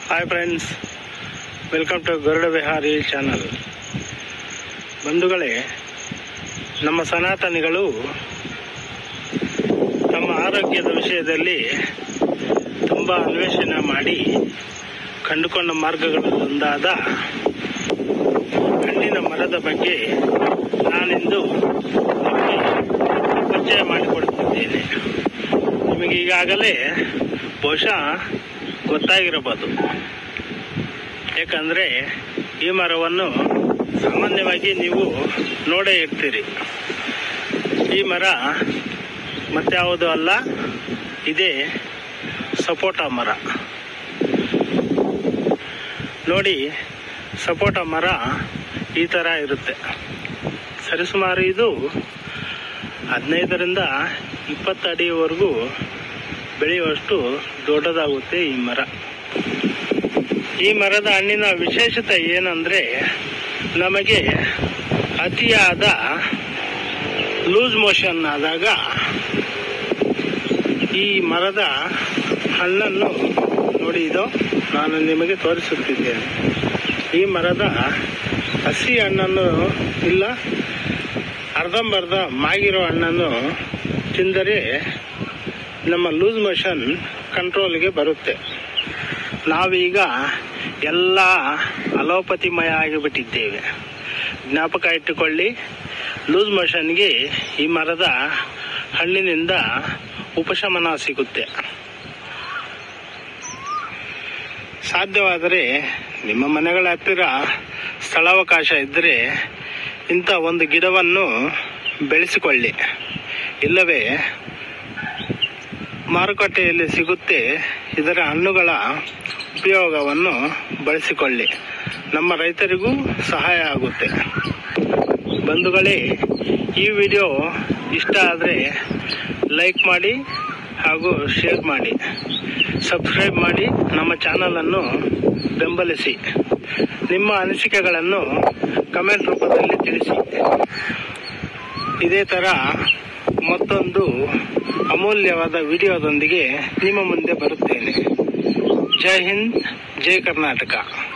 hi friends welcome to Garuda Vihari channel ಬಂಧುಗಳೇ ನಮ್ಮ ಸನಾತನಿಗಳು ತಮ್ಮ ಆರೋಗ್ಯದ ವಿಷಯದಲ್ಲಿ ತುಂಬ ಅನ್ವೇಷಣೆ ಮಾಡಿ ಕಂಡುಕೊಂಡ ಮಾರ್ಗಗಳಲ್ಲೊಂದಾದ ಹಣ್ಣಿನ ಮರದ ಬಗ್ಗೆ ನಾನಿಂದು ನಿಮಗೆ ಪರಿಚಯ ಮಾಡಿಕೊಡುತ್ತಿದ್ದೇನೆ ನಿಮಗೆ ಈಗಾಗಲೇ ಬಹುಶಃ ಗೊತ್ತಾಗಿರಬಹುದು ಯಾಕಂದರೆ ಈ ಮರವನ್ನು ಸಾಮಾನ್ಯವಾಗಿ ನೀವು ನೋಡೇ ಇರ್ತೀರಿ ಈ ಮರ ಮತ್ಯಾವುದು ಅಲ್ಲ ಇದೇ ಸಪೋಟ ಮರ ನೋಡಿ ಸಪೋಟ ಮರ ಈ ಥರ ಇರುತ್ತೆ ಸರಿಸುಮಾರು ಇದು ಹದಿನೈದರಿಂದ ಇಪ್ಪತ್ತು ಅಡಿಯವರೆಗೂ ಬೆಳೆಯುವಷ್ಟು ದೊಡ್ಡದಾಗುತ್ತೆ ಈ ಮರ ಈ ಮರದ ಹಣ್ಣಿನ ವಿಶೇಷತೆ ಏನಂದ್ರೆ ನಮಗೆ ಅತಿಯಾದ ಲೂಸ್ ಮೋಷನ್ ಆದಾಗ ಈ ಮರದ ಹಣ್ಣನ್ನು ನೋಡಿ ಇದು ನಾನು ನಿಮಗೆ ತೋರಿಸುತ್ತಿದ್ದೇನೆ ಈ ಮರದ ಹಸಿ ಹಣ್ಣನ್ನು ಇಲ್ಲ ಅರ್ಧಂಬರ್ಧ ಮಾಗಿರೋ ಹಣ್ಣನ್ನು ತಿಂದರೆ ನಮ್ಮ ಲೂಸ್ ಮೋಷನ್ ಕಂಟ್ರೋಲ್ಗೆ ಬರುತ್ತೆ ನಾವೀಗ ಎಲ್ಲ ಅಲೋಪತಿಮಯ ಆಗಿಬಿಟ್ಟಿದ್ದೇವೆ ಜ್ಞಾಪಕ ಇಟ್ಟುಕೊಳ್ಳಿ ಲೂಸ್ ಮೋಷನ್ಗೆ ಈ ಮರದ ಹಣ್ಣಿನಿಂದ ಉಪಶಮನ ಸಿಗುತ್ತೆ ಸಾಧ್ಯವಾದರೆ ನಿಮ್ಮ ಮನೆಗಳ ಹತ್ತಿರ ಸ್ಥಳಾವಕಾಶ ಇದ್ದರೆ ಇಂಥ ಒಂದು ಗಿಡವನ್ನು ಬೆಳೆಸಿಕೊಳ್ಳಿ ಇಲ್ಲವೇ ಮಾರುಕಟ್ಟೆಯಲ್ಲಿ ಸಿಗುತ್ತೆ ಇದರ ಹಣ್ಣುಗಳ ಉಪಯೋಗವನ್ನು ಬಳಸಿಕೊಳ್ಳಿ ನಮ್ಮ ರೈತರಿಗೂ ಸಹಾಯ ಆಗುತ್ತೆ ಬಂಧುಗಳೇ ಈ ವಿಡಿಯೋ ಇಷ್ಟ ಆದರೆ ಲೈಕ್ ಮಾಡಿ ಹಾಗೂ ಶೇರ್ ಮಾಡಿ ಸಬ್ಸ್ಕ್ರೈಬ್ ಮಾಡಿ ನಮ್ಮ ಚಾನಲನ್ನು ಬೆಂಬಲಿಸಿ ನಿಮ್ಮ ಅನಿಸಿಕೆಗಳನ್ನು ಕಮೆಂಟ್ ರೂಪದಲ್ಲಿ ತಿಳಿಸಿ ಇದೇ ಥರ ಮತ್ತೊಂದು ಅಮೂಲ್ಯವಾದ ವಿಡಿಯೋದೊಂದಿಗೆ ನಿಮ್ಮ ಮುಂದೆ ಬರುತ್ತೇನೆ ಜೈ ಹಿಂದ್ ಜೈ ಕರ್ನಾಟಕ